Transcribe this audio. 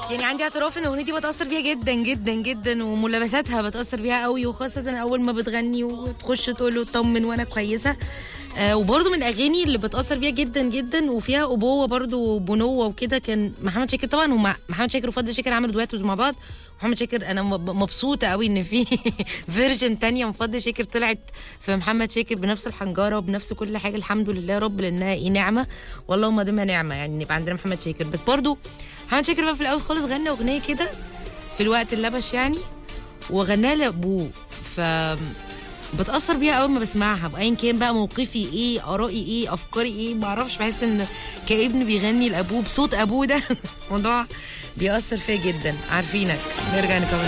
يعني عندي اعتراف ان اغنيتي بتاثر بيها جدا جدا جدا وملابساتها بتاثر بيها قوي وخاصه اول ما بتغني وتخش تقول له اطمن وانا كويسه آه وبرده من الاغاني اللي بتاثر بيها جدا جدا وفيها ابوه برده بنوه وكده كان محمد شاكر طبعا ومع محمد شاكر وفضل شاكر عملوا دويتوز مع بعض محمد شاكر انا مب- مبسوطه قوي ان في فيرجن تانية من فضل شاكر طلعت في محمد شاكر بنفس الحنجره وبنفس كل حاجه الحمد لله يا رب لانها ايه نعمه والله ديمها نعمه يعني نبقى عندنا محمد شاكر بس برضو محمد شاكر بقى في الاول خالص غنى اغنيه كده في الوقت اللبش يعني وغناها لابوه ف بتاثر بيها اول ما بسمعها بايا كان بقى موقفي ايه ارائي ايه افكاري ايه ما اعرفش بحس ان كابن بيغني لابوه بصوت ابوه ده الموضوع بيأثر فيا جدا عارفينك نرجع نكمل